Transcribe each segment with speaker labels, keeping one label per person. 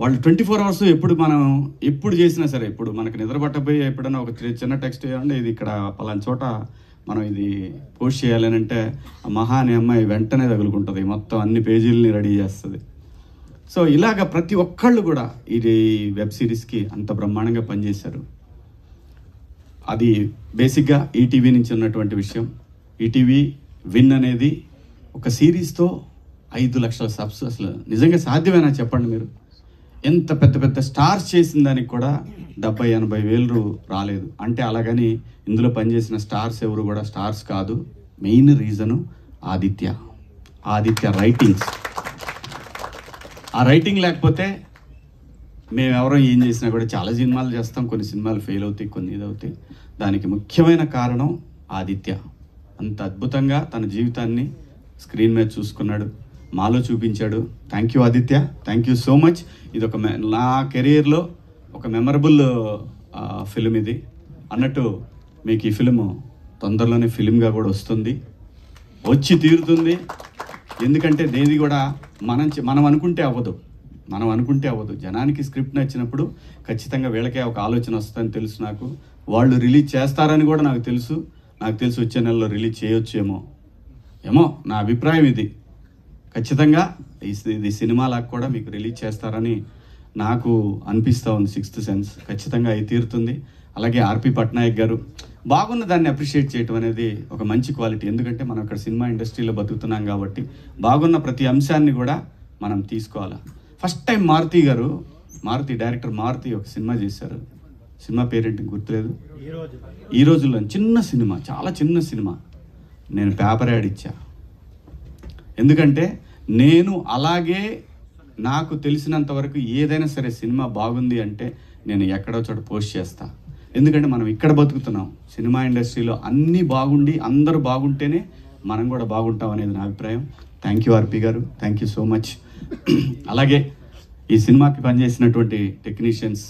Speaker 1: వాళ్ళు twenty four hours ఎప్పుడు మనం ఎప్పుడు చేసినా సరే ఇప్పుడు మనకి నిద్ర పట్టబోయి ఎప్పుడైనా ఒక చి- చిన్న టెక్స్ట్ చేయాలంటే ఇది ఇక్కడ పలానా చోట మనం ఇది పోస్ట్ చేయాలని అంటే ఆ మహా అనే అమ్మాయి వెంటనే తగులుకుంటుంది మొత్తం అన్ని పేజీలని రెడీ చేస్తుంది సో ఇలాగ ప్రతి ఒక్కళ్ళు కూడా ఇది వెబ్ సిరీస్కి అంత బ్రహ్మాండంగా పనిచేశారు అది బేసిక్గా ఈటీవీ నుంచి ఉన్నటువంటి విషయం ఈటీవీ విన్ అనేది ఒక సిరీస్తో ఐదు లక్షల సబ్స్ అసలు నిజంగా సాధ్యమేనా చెప్పండి మీరు ఎంత పెద్ద పెద్ద స్టార్స్ చేసిన దానికి కూడా డెబ్బై ఎనభై వేలు రాలేదు అంటే అలాగని ఇందులో పనిచేసిన స్టార్స్ ఎవరు కూడా స్టార్స్ కాదు main reason Aditya Aditya writings ఆ రైటింగ్ లేకపోతే మేము ఎవరో ఏం చేసినా కూడా చాలా సినిమాలు చేస్తాం కొన్ని సినిమాలు ఫెయిల్ అవుతాయి కొన్ని ఇది అవుతాయి దానికి ముఖ్యమైన కారణం ఆదిత్య అంత అద్భుతంగా తన జీవితాన్ని స్క్రీన్ మీద చూసుకున్నాడు మాలో చూపించాడు thank you Aditya thank you so much ఇది ఒక మె- నా కెరీర్లో ఒక మెమరబుల్ ఫిలిం ఇది అన్నట్టు మీకు ఈ ఫిలిం తొందరలోనే ఫిలింగా కూడా వస్తుంది వచ్చి తీరుతుంది ఎందుకంటే దేది కూడా మనం చే- మనం అనుకుంటే అవ్వదు మనం అనుకుంటే అవ్వదు జనానికి స్క్రిప్ట్ నచ్చినప్పుడు ఖచ్చితంగా వీళ్ళకే ఒక ఆలోచన వస్తుందని తెలుసు నాకు వాళ్ళు రిలీజ్ చేస్తారని కూడా నాకు తెలుసు నాకు తెలిసి వచ్చే నెలలో రిలీజ్ చేయొచ్చేమో ఏమో నా అభిప్రాయం ఇది ఖచ్చితంగా ఈ సి- ఇది సినిమాలకు కూడా మీకు రిలీజ్ చేస్తారని నాకు అనిపిస్తూ ఉంది సిక్స్త్ సెన్స్ ఖచ్చితంగా అయి తీరుతుంది అలాగే ఆర్పి పట్నాయక్ గారు బాగున్న దాన్ని అప్రిషియేట్ చేయటం అనేది ఒక మంచి క్వాలిటీ ఎందుకంటే మనం ఇక్కడ సినిమా ఇండస్ట్రీలో బతుకుతున్నాం కాబట్టి బాగున్న ప్రతి అంశాన్ని కూడా మనం తీసుకోవాలి ఫస్ట్ టైం మారుతి గారు మారుతి డైరెక్టర్ మారుతి ఒక సినిమా చేశారు సినిమా పేరేంటి గుర్తులేదు ఈ రోజుల్లో చిన్న సినిమా చాలా చిన్న సినిమా నేను పేపర్ యాడ్ ఇచ్చా ఎందుకంటే నేను అలాగే నాకు తెలిసినంత వరకు ఏదైనా సరే సినిమా బాగుంది అంటే నేను ఎక్కడో చోట పోస్ట్ చేస్తా ఎందుకంటే మనం ఇక్కడ బతుకుతున్నాం సినిమా ఇండస్ట్రీలో అన్నీ బాగుండి అందరూ బాగుంటేనే మనం కూడా బాగుంటాం అనేది నా అభిప్రాయం థ్యాంక్ యూ ఆర్పి గారు థ్యాంక్ యూ సో మచ్ అలాగే ఈ సినిమాకి పనిచేసినటువంటి టెక్నీషియన్స్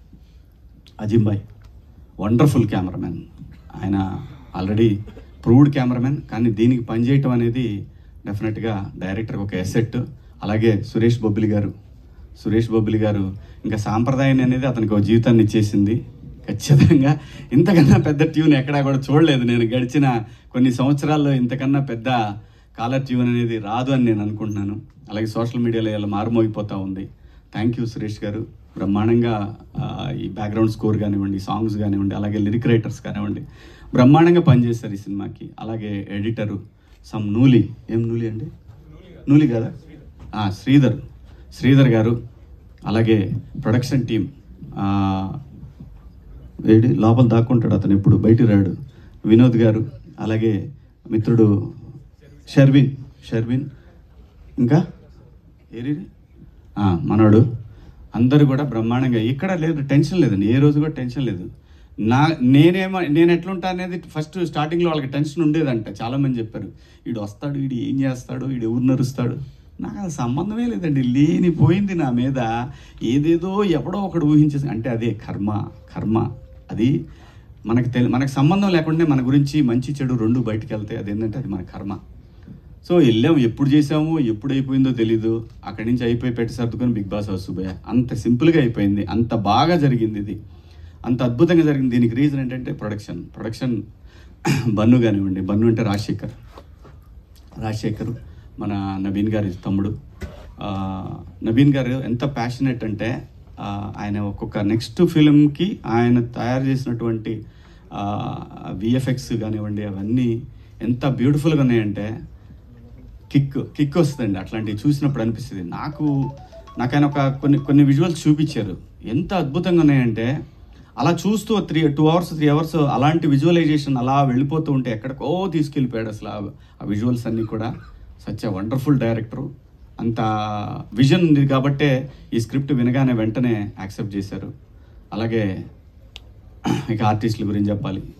Speaker 1: అజింబాయ్ వండర్ఫుల్ కెమెరామెన్ ఆయన ఆల్రెడీ ప్రూవ్డ్ కెమెరామెన్ కానీ దీనికి పనిచేయటం అనేది డెఫినెట్గా డైరెక్టర్కి ఒక ఎసెట్ అలాగే సురేష్ బొబ్బిలి గారు సురేష్ బొబ్బిలి గారు ఇంకా సాంప్రదాయం అనేది అతనికి ఒక జీవితాన్ని ఇచ్చేసింది ఖచ్చితంగా ఇంతకన్నా పెద్ద ట్యూన్ ఎక్కడా కూడా చూడలేదు నేను గడిచిన కొన్ని సంవత్సరాల్లో ఇంతకన్నా పెద్ద కాలర్ ట్యూన్ అనేది రాదు అని నేను అనుకుంటున్నాను అలాగే సోషల్ మీడియాలో ఇలా మారుమోగిపోతూ ఉంది థ్యాంక్ యూ సురేష్ గారు బ్రహ్మాండంగా ఆ, ఈ బ్యాక్గ్రౌండ్ స్కోర్ కానివ్వండి సాంగ్స్ కానివ్వండి అలాగే లిరిక్ రైటర్స్ కానివ్వండి బ్రహ్మాండంగా పనిచేశారు ఈ సినిమాకి అలాగే ఎడిటరు సమ్ నూలి ఏం నూలి అండి నూలి కదా ఆ, శ్రీధర్ శ్రీధర్ గారు అలాగే ప్రొడక్షన్ టీం ఏడి లోపల దాక్కుంటాడు అతను ఎప్పుడు బయట రాడు వినోద్ గారు అలాగే మిత్రుడు షర్విన్ షర్విన్ ఇంకా ఏరి ఆ, మనోడు అందరూ కూడా బ్రహ్మాండంగా ఇక్కడ లేదు టెన్షన్ లేదండి ఏ రోజు కూడా టెన్షన్ లేదు నా నేనేమో నేను ఎట్లుంటా అనేది ఫస్ట్ స్టార్టింగ్లో వాళ్ళకి టెన్షన్ ఉండేదంట చాలా మంది చెప్పారు వీడు వస్తాడు వీడు ఏం చేస్తాడు వీడు ఎవరు నరుస్తాడు నాకు అది సంబంధమే లేదండి లేనిపోయింది నా మీద ఏదేదో ఎవడో ఒకడు ఊహించేసి అంటే అదే కర్మ కర్మ అది మనకి తెలి మనకు సంబంధం లేకుండా మన గురించి మంచి చెడు రెండు బయటికి వెళ్తాయి అదేంటంటే అది మన కర్మ సో వెళ్ళాము ఎప్పుడు చేసాము ఎప్పుడు అయిపోయిందో తెలీదు అక్కడి నుంచి అయిపోయి పెట్టి సర్దుకొని బిగ్ బాస్ హౌస్ పోయా అంత సింపుల్గా అయిపోయింది అంత బాగా జరిగింది ఇది అంత అద్భుతంగా జరిగింది దీనికి రీజన్ ఏంటంటే ప్రొడక్షన్ ప్రొడక్షన్ బన్ను కానివ్వండి బన్ను అంటే రాజశేఖర్ రాజశేఖర్ మన నవీన్ గారి తమ్ముడు ఆ, నవీన్ గారు ఎంత ప్యాషనెట్ అంటే ఆ, ఆయన ఒక్కొక్క నెక్స్ట్ ఫిలింకి ఆయన తయారు చేసినటువంటి విఎఫ్ఎక్స్ కానివ్వండి అవన్నీ ఎంత బ్యూటిఫుల్గా ఉన్నాయంటే కిక్ కిక్ వస్తుందండి అట్లాంటివి చూసినప్పుడు అనిపిస్తుంది నాకు నాకు ఆయన ఒక కొన్ని కొన్ని విజువల్స్ చూపించారు ఎంత అద్భుతంగా ఉన్నాయంటే అలా చూస్తూ three two hours three hours అలాంటి విజువలైజేషన్ అలా వెళ్ళిపోతూ ఉంటే ఎక్కడికో తీసుకెళ్ళిపోయాడు అసలు ఆ- ఆ విజువల్స్ అన్నీ కూడా సచ్ వండర్ఫుల్ డైరెక్టరు అంత విజన్ ఉంది కాబట్టే ఈ స్క్రిప్ట్ వినగానే వెంటనే యాక్సెప్ట్ చేశారు అలాగే ఇక ఆర్టిస్టుల గురించి చెప్పాలి